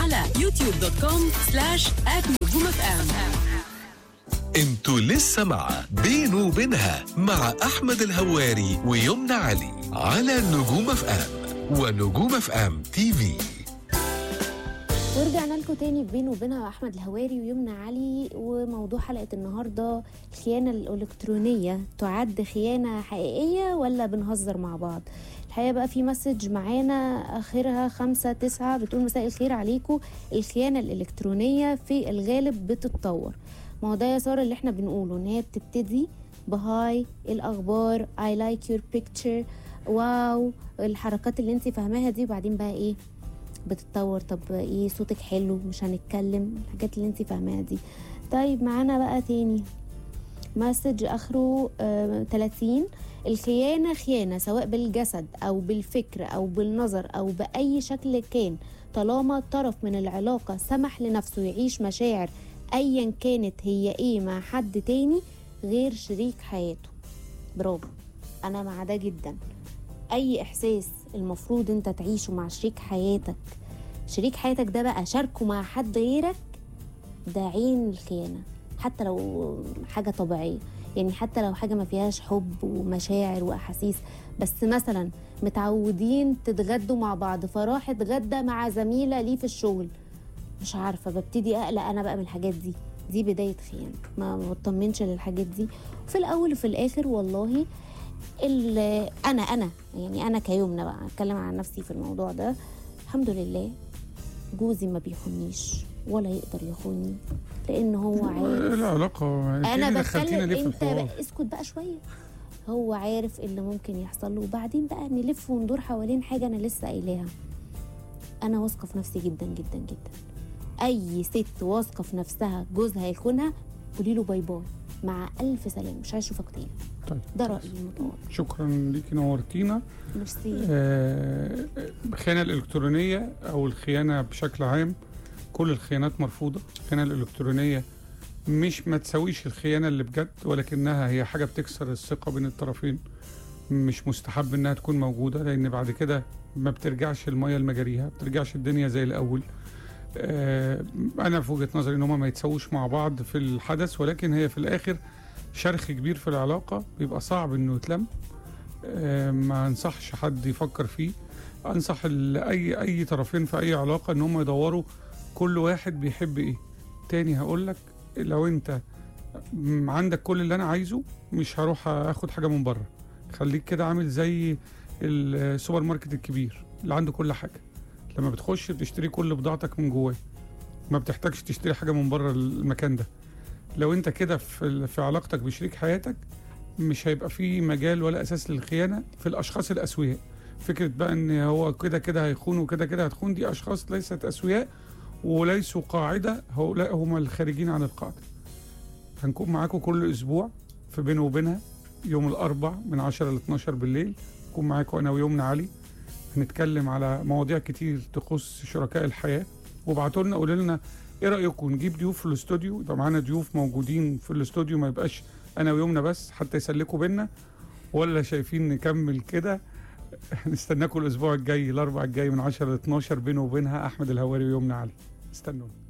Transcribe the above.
على يوتيوب دوت كوم سلاش نجوم اف ام انتوا لسه مع بينه وبينها مع احمد الهواري ويمنى علي على نجوم اف ام ونجوم اف ام تي في ورجعنا لكم تاني في بينه وبينها احمد الهواري ويمنى علي وموضوع حلقه النهارده الخيانه الالكترونيه تعد خيانه حقيقيه ولا بنهزر مع بعض الحقيقه بقى في مسج معانا اخرها خمسة تسعة بتقول مساء الخير عليكم الخيانه الالكترونيه في الغالب بتتطور ما هو ده يا ساره اللي احنا بنقوله ان هي بتبتدي بهاي الاخبار اي لايك يور بيكتشر واو الحركات اللي انت فاهماها دي وبعدين بقى ايه بتتطور طب ايه صوتك حلو مش هنتكلم الحاجات اللي انت فاهماها دي طيب معانا بقى تاني مسج اخره آه 30 الخيانة خيانة سواء بالجسد او بالفكر او بالنظر او باي شكل كان طالما طرف من العلاقة سمح لنفسه يعيش مشاعر ايا كانت هي ايه مع حد تاني غير شريك حياته برافو انا مع ده جدا اي احساس المفروض انت تعيشه مع شريك حياتك شريك حياتك ده بقى شاركه مع حد غيرك ده عين الخيانة حتى لو حاجة طبيعية يعني حتى لو حاجة ما فيهاش حب ومشاعر وأحاسيس بس مثلا متعودين تتغدوا مع بعض فراح اتغدى مع زميلة ليه في الشغل مش عارفة ببتدي أقلق أنا بقى من الحاجات دي دي بداية خيانة ما بطمنش للحاجات دي وفي الأول وفي الآخر والله ال- انا انا يعني انا كيومنا بقى اتكلم عن نفسي في الموضوع ده الحمد لله جوزي ما بيخونيش ولا يقدر يخوني لان هو ايه عارف العلاقة؟ انا أكيد دخلتينا بتكلم ليه في انت الحوار؟ بقى اسكت بقى شويه هو عارف اللي ممكن يحصل له وبعدين بقى نلف وندور حوالين حاجه انا لسه قايلاها انا واثقه في نفسي جدا جدا جدا اي ست واثقه في نفسها جوزها يخونها قولي له باي باي مع الف سلامه مش عايز اشوفك تاني طيب ده رايي المتواضع شكرا ليكي نورتينا ميرسي آه، الخيانة الإلكترونية أو الخيانة بشكل عام كل الخيانات مرفوضة الخيانة الإلكترونية مش ما تساويش الخيانة اللي بجد ولكنها هي حاجة بتكسر الثقة بين الطرفين مش مستحب انها تكون موجودة لان بعد كده ما بترجعش المية لمجاريها بترجعش الدنيا زي الاول آه، انا في وجهة نظري ان هما ما يتساووش مع بعض في الحدث ولكن هي في الاخر شرخ كبير في العلاقة بيبقى صعب انه يتلم آه، ما انصحش حد يفكر فيه انصح ال- اي اي طرفين في اي علاقه ان هم يدوروا كل واحد بيحب ايه تاني هقول لك لو انت م- عندك كل اللي انا عايزه مش هروح اخد حاجه من بره خليك كده عامل زي السوبر ماركت الكبير اللي عنده كل حاجه لما بتخش بتشتري كل بضاعتك من جواه ما بتحتاجش تشتري حاجه من بره المكان ده لو انت كده في ال- في علاقتك بشريك حياتك مش هيبقى في مجال ولا اساس للخيانه في الاشخاص الاسوياء فكره بقى ان هو كده كده هيخون وكده كده هتخون دي اشخاص ليست اسوياء وليسوا قاعده هؤلاء هم الخارجين عن القاعده هنكون معاكم كل اسبوع في بينه وبينها يوم الاربع من 10 ل 12 بالليل نكون معاكم انا ويومنا علي هنتكلم على مواضيع كتير تخص شركاء الحياه وابعتوا لنا قولوا لنا ايه رايكم نجيب ضيوف في الاستوديو يبقى معانا ضيوف موجودين في الاستوديو ما يبقاش انا ويومنا بس حتى يسلكوا بينا ولا شايفين نكمل كده نستناكم الاسبوع الجاي الاربع الجاي من 10 ل 12 بينه وبينها احمد الهواري ويومنا علي استنونا